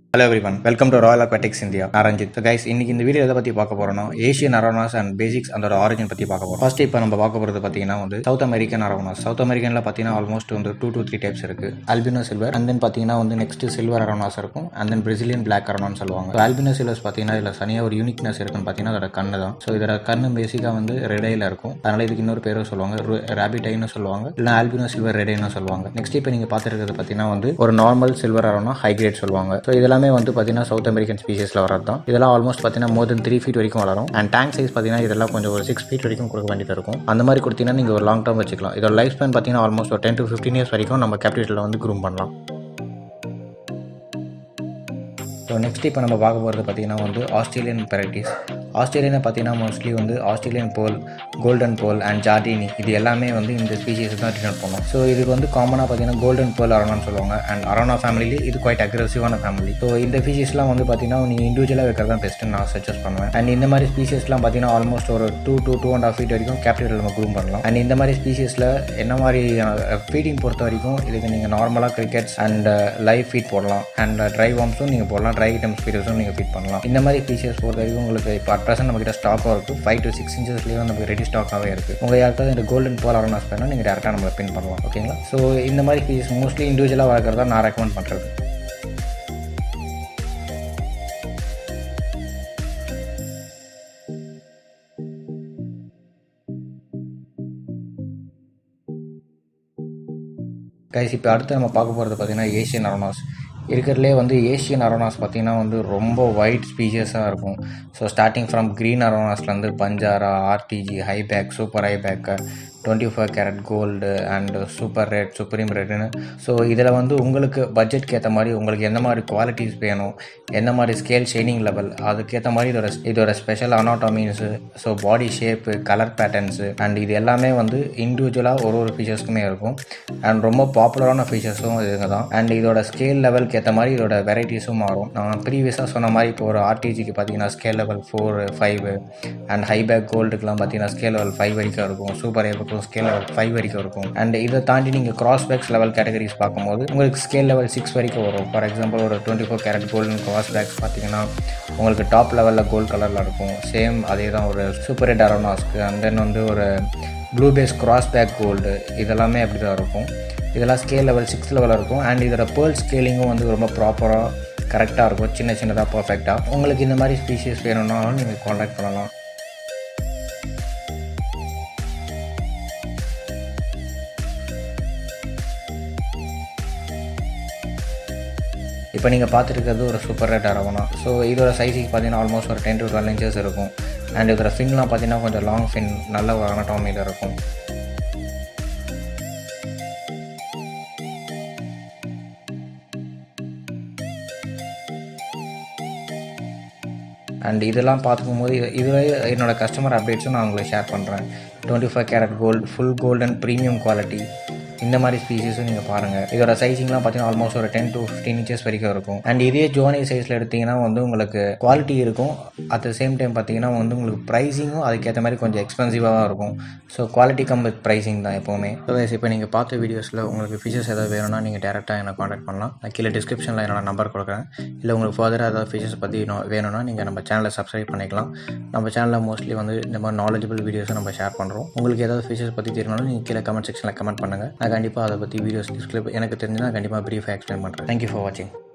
hello everyone welcome to Royal Aquatics India நான் Ranjith guys இன்னைக்கு இந்த வீடியோ எதை பற்றி பார்க்க போறோம்னா ஏஷியன் அரோனாஸ் அண்ட் பேசிக்ஸ் அதோட ஆரிஜின் பற்றி பார்க்க போகிறோம் ஃபர்ஸ்ட் இப்போ நம்ம பார்க்க போகிறது பார்த்தீங்கன்னா வந்து சவுத் அமெரிக்கன் அரோனாஸ் சவுத் அமெரிக்கனில் பார்த்தீங்கன்னா ஆல்மோஸ்ட் வந்து டூ டூ த்ரீ டைப்ஸ் இருக்குது அல்பினோ சில்வர் அண்ட் தென் பார்த்தீங்கன்னா வந்து நெக்ஸ்ட் சில்வர் அரோனாஸ் இருக்கும் அண்ட் தென் பிரசிலியன் பிளாக் அரோனான்னு சொல்லுவாங்க அல்பினோ சில்வர்ஸ் பார்த்தீங்கன்னா இதில் சனியாக ஒரு யூனிக்னஸ் இருக்குன்னு பார்த்தீங்கன்னா அதோட கண்ணு தான் ஸோ இதோட கண்ணு பேசிக்காக வந்து ரெடையில் இருக்கும் அதனால இதுக்கு இன்னொரு பேரும் சொல்லுவாங்க ரேபிட் ஐன்னு சொல்லுவாங்க இல்லை ஆல்பினோ சில்வர் ரெடைன்னு சொல்லுவாங்க நெக்ஸ்ட் இப்போ நீங்கள் பார்த்துருக்கிறது பார்த்தீங்கன்னா வந்து ஒரு normal silver arowana high grade சொல்லுவாங்க ஸோ இதெல்லாமே வந்து பார்த்தீங்கன்னா சவுத் அமெரிக்கன் ஸ்பீஷஸில் வரது தான் இதெல்லாம் ஆல்மோஸ்ட் பார்த்தீங்கன்னா மோர் தென் த்ரீ ஃபீட் வரைக்கும் வளரும் அண்ட் டேங்க் சைஸ் பார்த்தீங்கன்னா இதெல்லாம் கொஞ்சம் ஒரு சிக்ஸ் ஃபீட் வரைக்கும் கொடுக்க வேண்டியது இருக்கும் அந்த மாதிரி கொடுத்தீங்கன்னா நீங்கள் ஒரு லாங் டர்ம் வச்சுக்கலாம் இதோட லைஃப் ஸ்பேன் பார்த்தீங்கன்னா ஆல்மோஸ்ட் ஒரு டென் டு ஃபிஃப்டின் இயர்ஸ் வரைக்கும் நம்ம கேபிட்டலில் வந்து க்ரூம் பண்ணலாம் ஸோ நெக்ஸ்ட் இப்போ நம்ம பார்க்க போகிறது பார்த்தீங்கன்னா வந்து ஆஸ்திரேலியன் வெரைட்டிஸ் ஆஸ்திரேலியனை பார்த்தீங்கன்னா மோஸ்ட்லி வந்து Australian pearl golden pearl and jardini இது எல்லாமே வந்து இந்த ஸ்பீஷீஸ் தான் டினோட் பண்ணும் ஸோ இதுக்கு வந்து காமனாக பார்த்தீங்கன்னா கோல்டன் போல் அரோனான்னு சொல்லுவாங்க அண்ட் அரோனா ஃபேமிலிலே இது குவைட் அக்ரெசிவான ஃபேமிலி ஸோ இந்த ஸ்பீஷீஸ்லாம் வந்து பார்த்தீங்கன்னா நீங்கள் இண்டிவிஜுவலாக வைக்கிறது தான் பெஸ்ட்டுன்னு நான் சஜஸ்ட் பண்ணுவேன் அண்ட் இந்த மாதிரி ஸ்பீஷீஸ்லாம் பார்த்தீங்கன்னா ஆல்மோஸ்ட் ஒரு two two two and half feet வரைக்கும் கேப்டிவில் நம்ம க்ரூம் பண்ணலாம் அண்ட் இந்த மாதிரி ஸ்பீஷீஸில் என்ன மாதிரி ஃபீடிங் பொறுத்த வரைக்கும் இதுக்கு நீங்கள் நார்மலாக கிரிக்கெட்ஸ் அண்ட் லைவ் ஃபீட் போடலாம் அண்ட் ட்ரை வார்ம்ஸும் நீங்கள் போடலாம் ட்ரை ஐட்டம்ஸ் ஃபீடர்ஸும் நீங்கள் ஃபீட் பண்ணலாம் இந்த மாதிரி ஸ்பீஷஸ் பொறுத்த வரைக்கும் உங்களுக்கு இப்போ அட் ப்ரெசென்ட் நம்மகிட்ட ஸ்டாக்காக இருக்குது ஃபைவ் டு சிக்ஸ் இன்ச்சஸ்லேயே நமக்கு ரெடி ஸ்டாக்காகவே இருக்குது உங்கள் யாருக்காவது இந்த கோல்டன் போல் அரோனாஸ் வேணால் நீங்கள் டேரெக்டாக நம்மளை பின் பண்ணலாம் ஓகேங்களா ஸோ இந்த மாதிரி ஸ்பீஷஸ் மோஸ்ட்லி இண்டிவிஜுவலாக வளர்க்குறதா நான் ரெக்கமெண்ட் பண்ணுறது கைஸ் இப்போ அடுத்து நம்ம பார்க்க போகிறது பார்த்தீங்கன்னா ஏஷியன் அரோனாஸ் இருக்கிறதுலே வந்து ஏஷியன் அரோனாஸ் பார்த்தீங்கன்னா வந்து ரொம்ப ஒயிட் ஸ்பீஷஸாக இருக்கும் ஸோ ஸ்டார்டிங் ஃப்ரம் க்ரீன் அரோனாஸ்லேருந்து பஞ்சாரா RTG highback super highback twenty four carat gold and super red supreme ரெட்னு ஸோ இதில் வந்து உங்களுக்கு பட்ஜெட்க்கு ஏற்ற மாதிரி உங்களுக்கு எந்த மாதிரி குவாலிட்டிஸ் வேணும் எந்த மாதிரி ஸ்கேல் ஷைனிங் லெவல் அதுக்கேற்ற மாதிரி இதோட இதோட ஸ்பெஷல் அனாட்டமீன்ஸு so body shape colour patterns and இது எல்லாமே வந்து இண்டிவிஜுவலாக ஒரு ஒரு ஃபீச்சர்ஸ்க்குமே இருக்கும் அண்ட் ரொம்ப பாப்புலரான ஃபீச்சர்ஸும் இதுங்க தான் அண்ட் இதோட ஸ்கேல் லெவலுக்கு ஏற்ற மாதிரி இதோட வெரைட்டிஸும் மாறும் நான் ப்ரீவியஸாக சொன்ன மாதிரி இப்போ ஒரு ஆர்டிஜிக்கு பார்த்தீங்கன்னா scale level four five and highback கோல்டுக்குலாம் பார்த்தீங்கன்னா ஸ்கேல் லெவல் ஃபைவ் வரைக்கும் இருக்கும் சூப்பர் ஹைபேக்கும் ஸ்கேல் லெவல் ஃபைவ் வரைக்கும் இருக்கும் அண்ட் இதை தாண்டி நீங்கள் கிராஸ் பேக்ஸ் லெவல் கேட்டகரிஸ் பார்க்கும்போது உங்களுக்கு ஸ்கேல் லெவல் சிக்ஸ் வரைக்கும் வரும் ஃபார் எக்ஸாம்பிள் ஒரு twenty four carat golden cross backs பார்த்தீங்கன்னா உங்களுக்கு டாப் லெவலில் கோல்ட் கலரில் இருக்கும் சேம் அதே தான் ஒரு சூப்பர் ஹெட் அரோனாஸ்க்கு அண்ட் தென் வந்து ஒரு blue base cross back gold இதெல்லாமே அப்படி தான் இருக்கும் இதெல்லாம் ஸ்கேல் லெவல் சிக்ஸ் லெவலில் இருக்கும் அண்ட் இதோட பேர்ல் ஸ்கேலிங்கும் வந்து ரொம்ப ப்ராப்பராக கரெக்டாக இருக்கும் சின்ன சின்னதாக பர்ஃபெக்டாக உங்களுக்கு இந்த மாதிரி ஸ்பீஷிஸ் வேணும்னாலும் நீங்கள் காண்டாக்ட் பண்ணலாம் இப்போ நீங்கள் பார்த்துருக்கிறது ஒரு சூப்பர் ரெட் அரவனா ஸோ இதோட சைஸுக்கு பார்த்தீங்கன்னா ஆல்மோஸ்ட் ஒரு டென் டு டுவெல் இன்ச்சஸ் இருக்கும் அண்ட் இதோட ஃபின்லாம் பார்த்தீங்கன்னா கொஞ்சம் லாங் ஃபின் நல்ல ஒரு அனட்டாமியில் இருக்கும் அண்ட் இதெல்லாம் பார்த்துக்கும்போது இது இதில் என்னோடய கஸ்டமர் அப்டேட்ஸும் நான் உங்களுக்கு ஷேர் பண்ணுறேன் twenty five carat gold full golden premium quality இந்த மாதிரி ஸ்பீஷஸும் நீங்கள் பாருங்கள் இதோட சைஸிங்லாம் பார்த்தீங்கன்னா ஆல்மோஸ்ட் ஒரு டென் டு ஃபிஃப்டீன் இன்ச்சஸ் வரைக்கும் இருக்கும் அண்ட் இதே ஜோனி சைஸில் எடுத்திங்கன்னா வந்து உங்களுக்கு குவாலிட்டி இருக்கும் அட் த சேம் டைம் பார்த்தீங்கன்னா வந்து உங்களுக்கு ப்ரைஸிங்கும் அதுக்கேற்ற மாதிரி கொஞ்சம் எக்ஸ்பென்சிவாக இருக்கும் so quality come with pricing தான் எப்போவுமே ஸோ இப்போ நீங்கள் பார்த்த வீடியோஸில் உங்களுக்கு ஃபீச்சர்ஸ் ஏதாவது வேணும்னா நீங்கள் டேரெக்டாக என்னை காண்டாக்ட் பண்ணலாம் நான் கீழே டிஸ்கிரிப்ஷனில் என்னோட நம்பர் கொடுக்குறேன் இல்லை உங்களுக்கு ஃபர்தராக ஏதாவது ஃபீச்சர்ஸ் பற்றி வேணும்னா நீங்கள் நம்ம சேனலை சப்ஸ்கிரைப் பண்ணிக்கலாம் நம்ம சேனலில் மோஸ்ட்லி வந்து இந்த மாதிரி நாலேஜபிள் வீடியோஸை நம்ம ஷேர் பண்ணுறோம் உங்களுக்கு ஏதாவது ஃபீச்சர்ஸ் பற்றி தெரியணும்னா நீங்கள் கீழே கமெண்ட் செக்ஷனில் கமெண்ட் பண்ணுங்கள் நான் கண்டிப்பாக அதை பற்றி வீடியோஸ் டிஸ்கிரிப் எனக்கு தெரிஞ்சுன்னா கண்டிப்பாக ப்ரீஃபாக எக்ஸ்பிளைன் பண்ணுறேன் தேங்க்யூ ஃபார் வாட்சிங்